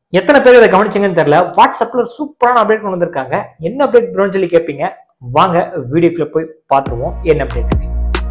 எத்தனை பேர் இதை கவனிச்சிங்கன்னு தெரியல வாட்ஸ்அப்ல சூப்பரான அப்டேட் கொண்டு வந்திருக்காங்க என்ன அப்டேட் ப்ரோன்னு சொல்லி கேட்பீங்க வாங்க வீடியோக்குள்ள போய் பார்த்துருவோம் என்ன அப்டேட்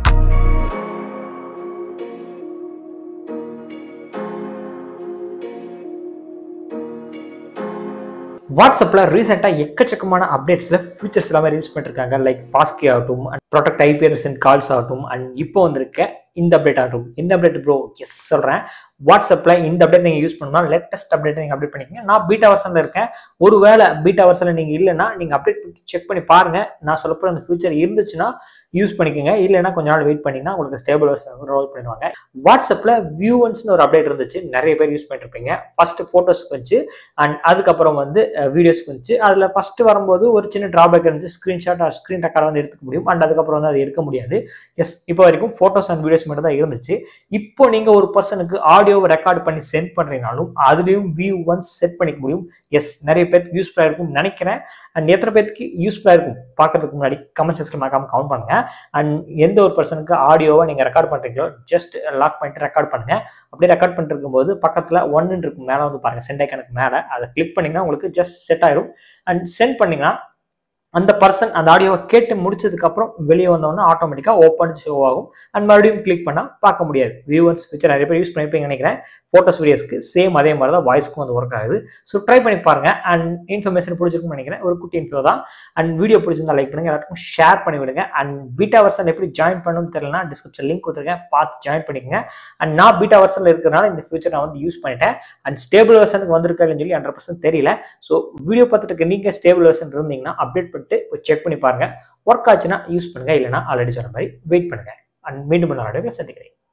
வாட்ஸ்அப்ல ரீசெண்டாக எக்கச்சக்கமான அப்டேட்ஸ்ல ஃபீச்சர்ஸ் எல்லாமே ரிலீஸ் பண்ணிருக்காங்க லைக் பாஸ்கி ஆகட்டும் and protect IPs and calls ஆகட்டும் அண்ட் இப்போ வந்திருக்க இந்த அப்டேட் ஆகட்டும் இந்த அப்டேட் ப்ரோ எஸ் சொல்றேன் வாட்ஸ்அப்ல இந்த அப்டேட் நீங்க யூஸ் பண்ணா லேட்டஸ்ட் அப்டேட் நீங்க அப்டேட் பண்ணிக்கங்க நான் பீட்டா வர்ஷன்ல இருக்கேன் ஒருவேளை பீட்டா வர்ஷன்ல நீங்க இல்லைன்னா நீங்க அப்டேட் செக் பண்ணி பாருங்க நான் சொல்லப்போற அந்த ஃபியூச்சர் இருந்துச்சுன்னா யூஸ் பண்ணிக்கோங்க இல்லைன்னா கொஞ்ச நாள் வெயிட் பண்ணீங்கன்னா உங்களுக்கு ஸ்டேபிள் ரோல் பண்ணுவாங்க வாட்ஸ்அப்ல வியூவன்ஸ்னு ஒரு அப்டேட் இருந்துச்சு நிறைய பேர் யூஸ் பண்ணிருப்பீங்க ஃபர்ஸ்ட் போட்டோஸ்க்கு வச்சு அண்ட் அதுக்கப்புறம் வந்து வீடியோஸ்க்கு வந்துச்சு அதில் ஃபர்ஸ்ட் வரும்போது ஒரு சின்ன ட்ராபேக் இருந்துச்சு ஸ்க்ரீன்ஷாட் ஆர் ஸ்க்ரீன் ரெக்கார்ட் வந்து எடுத்துக்க முடியும் அண்ட் அதுக்கப்புறம் வந்து அது எடுக்க முடியாது எஸ் இப்போ வரைக்கும் ஃபோட்டோஸ் அண்ட் வீடியோஸ் மட்டும் தான் இருந்துச்சு இப்போ நீங்க ஒரு பர்சனுக்கு ஆடியோவை ரெக்கார்ட் பண்ணி சென்ட் பண்றீங்கனாலும் அதுலயும் வியூ ஒன்ஸ் செட் பண்ணிக்க முடியும் எஸ் நிறைய பேருக்கு யூஸ்ஃபுல்லாக இருக்கும் நினைக்கிறேன் அண்ட் எத்தனை பேருக்கு யூஸ்ஃபுல்லாக இருக்கும் பார்க்கறதுக்கு முன்னாடி கமெண்ட் செக்ஷன் மறக்காம கவுண்ட் பண்ணுங்க அண்ட் எந்த ஒரு பர்சனுக்கு ஆடியோவை நீங்க ரெக்கார்ட் பண்றீங்களோ ஜஸ்ட் லாக் பண்ணிட்டு ரெக்கார்ட் பண்ணுங்க அப்படியே ரெக்கார்ட் பண்ணிட்டு இருக்கும்போது பக்கத்துல ஒன்னு இருக்கும் மேலே வந்து பாருங்க சென்ட் ஐக்கனுக்கு மேலே அதை கிளிக் பண்ணீங்கன்னா உங்களுக்கு ஜஸ்ட் செட் ஆயிரும் அண்ட் சென்ட் பண்ணீங்கன்னா அந்த பர்சன் அந்த ஆடியோவை கேட்டு முடிச்சதுக்கு அப்புறம் வெளியே வந்தோடனே ஆட்டோமேட்டிக்காக ஓப்பன் ஷோ ஆகும் அண்ட் மறுபடியும் கிளிக் பண்ணால் பார்க்க முடியாது வியூவர்ஸ் பிக்சர் நிறைய பேர் யூஸ் பண்ணிருப்பீங்கன்னு நினைக்கிறேன் ஃபோட்டோஸ் வீடியோஸ்க்கு சேம் அதே மாதிரி தான் வாய்ஸ்க்கும் வந்து ஒர்க் ஆகுது ஸோ ட்ரை பண்ணி பாருங்க அண்ட் இன்ஃபர்மேஷன் பிடிச்சிருக்கும்னு நினைக்கிறேன் ஒரு குட்டி இன்ஃபோ தான் அண்ட் வீடியோ பிடிச்சிருந்தா லைக் பண்ணுங்க எல்லாத்துக்கும் ஷேர் பண்ணி விடுங்க அண்ட் பீட்டா வர்சன் எப்படி ஜாயின் பண்ணணும்னு தெரியலனா டிஸ்கிரிப்ஷன் லிங்க் கொடுத்துருக்கேன் பார்த்து ஜாயின் பண்ணிக்கோங்க அண்ட் நான் பீட்டா வர்சனில் இருக்கிறனால இந்த ஃபியூச்சர் நான் வந்து யூஸ் பண்ணிட்டேன் அண்ட் ஸ்டேபிள் வெர்ஷனுக்கு வந்திருக்காருன்னு சொல்லி ஹண்ட்ரட் பர்சன்ட் தெரியல ஸோ வீடியோ பார்த்துட்டு இருக்க நீங்கள் ஸ்டேபிள் வெர்ஷன் இருந்தீங்கன்னா அப்டேட் பண்ணிட்டு செக் பண்ணி பாருங்க ஒர்க் ஆச்சுன்னா யூஸ் பண்ணுங்க இல்லைனா ஆல்ரெடி சொன்ன மாதிரி வெயிட் பண்ணுங்க அண்ட் மீண்டும் நாளோட சந்திக்கிறேன்